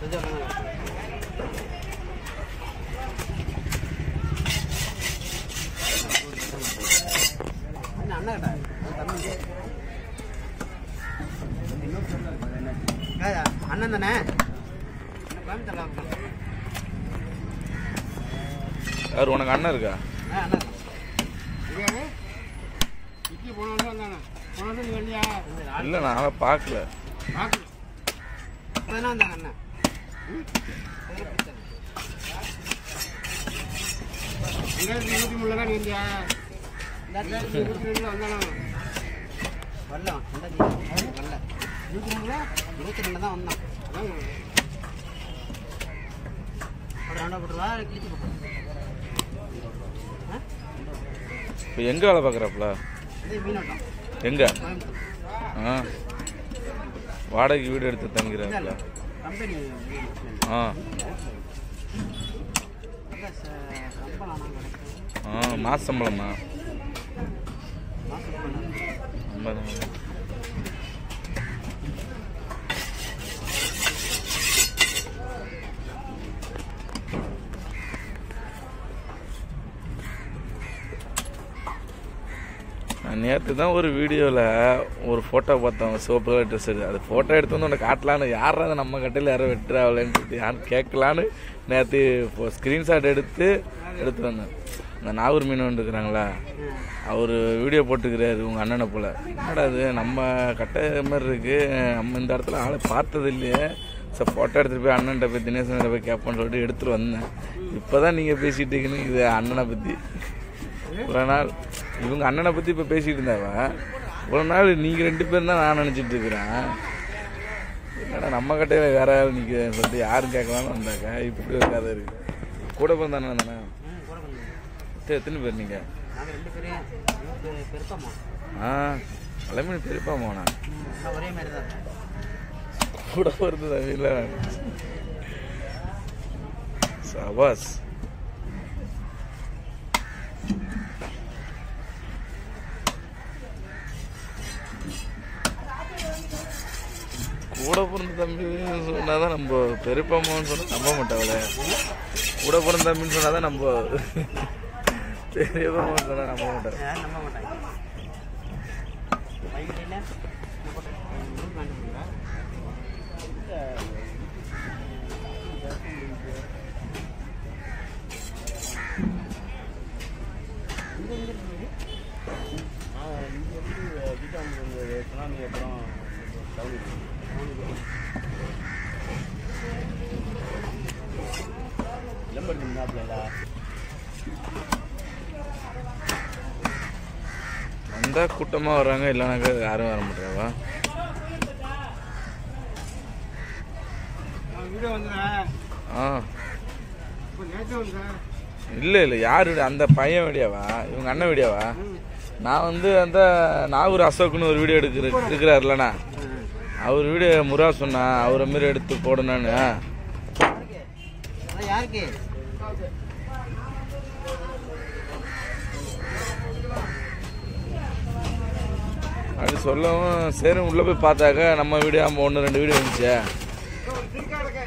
அண்ணன் தானே யார் உனக்கு அண்ணன் இருக்கா இட்லி போன வருஷம் வந்தானே போன வருஷம் நீ வரலையா இல்லை நான் பார்க்கல பார்க்கணும் இப்போதானே வந்தாங்க அண்ணன் ரெண்டாயிரத்தி இருபத்தி மூணுல தான் நீ வந்தியா ரெண்டாயிரத்தி இருபத்தி ரெண்டுல வந்தானோ வரல ரெண்டாயிரத்தி வரல இருபத்தி மூணுல இருபத்தி ரெண்டு தான் வந்தான் அதான் ஒரு ரெண்டா போட்டுருவா கிழிச்சு போட்டுருவா ஆ இப்போ எங்கே வேலை பார்க்குறாப்புல இதே மீனோட்டம் எங்கே கோயம்புத்தூர் ஆ வாடகைக்கு வீடு எடுத்து தங்கிறாப்புல கம்பெனி ஆ சம்பளம் ஆனால் கிடைக்கும் ஆ மாச சம்பளமா மாசம் சம்பளம் ஐம்பதாயிரம். நான் நேற்று தான் ஒரு வீடியோவில் ஒரு ஃபோட்டோ பார்த்தோம் சிவப்பு கலர் ட்ரெஸ் எடுத்து அது ஃபோட்டோ எடுத்து வந்து உன்னை காட்டலான்னு யாரா அது நம்ம கட்டையில் யாரோ வெட்டுறாவலன்னு சொல்லிட்டு யாரும் கேட்கலான்னு நேற்று இப்போ ஸ்க்ரீன்ஷாட் எடுத்து எடுத்து வந்தேன் இந்த நாகூர் மீன் இருக்கிறாங்களா அவர் வீடியோ போட்டுக்கிறாரு உங்கள் அண்ணனை போல் என்னடா அது நம்ம கட்டை மாதிரி இருக்கு நம்ம இந்த இடத்துல ஆளை பார்த்தது இல்லையே சார் ஃபோட்டோ எடுத்துகிட்டு போய் அண்ணன்ட்ட போய் தினேசன் போய் கேட்போன்னு சொல்லிட்டு எடுத்துகிட்டு வந்தேன் இப்போ தான் நீங்கள் பேசிகிட்டு இருக்கீங்க இது அண்ணனை பற்றி இவ்வளோ நாள் இவங்க அண்ணனை பற்றி இப்போ பேசிகிட்டு இருந்தாவ இவ்வளோ நாள் நீங்கள் ரெண்டு பேரும் தான் நான் நினச்சிட்டு இருக்கிறேன் என்னடா நம்ம கட்டையில் வேற ஆள் நிற்க சொல்லிட்டு யாரும் கேட்கலான்னு வந்தாக்கா இப்படி ஒரு கதை இருக்குது கூட பிறந்தானே தானே ம் கூட கொஞ்சம் எத்தனை- எத்தனை பேர் நீங்கள் நாங்கள் ரெண்டு பேரும் பெ- பெருப்பம்மா ஆ எல்லாமே பெரியப்பா மோனா ம், எல்லாம் ஒரே மாதிரி தான் இருக்கும் கூட வருது தமிழ்ல சபாஸ் கூட பிறந்த தம்பின்னு சொன்னாதான் நம்ம பெரியப்பாமான்னு சொன்னா நம்ப மாட்டாங்களே கூட பிறந்த தம்பின்னு சொன்னாதான் நம்ம பெரியப்பாமான்னு சொன்னா நம்ப மாட்டாங்க யாரும் நம்ப மாட்டாங்க பைக்கில் என்ன போட்டேன் வேண்டாம் வந்தா கூட்டமா வர்றாங்க இல்லைனாக்கா யாரும் வர மாட்டாவா வீடியோ வந்துடுறேன் ஆ இப்போ நேற்று வந்துடுறேன் இல்லை இல்லை யார் வீடியோ அந்த பையன் வீடியோவா இவங்க அண்ணன் வீடியோவா நான் வந்து அந்த நாகூர் அசோக்னு ஒரு வீடியோ எடுக்கிற இருக்கிறாருலண்ணா அவர் வீடியோ முறா சொன்னா அவரை மாரி எடுத்து போடணும்னு அதான் யாருக்கு அப்படி சொல்லவும் சரி உள்ளே போய் பார்த்தாக்கா நம்ம வீடியோ நம்ம ஒன்று ரெண்டு வீடியோ இருந்துச்சு இருக்கா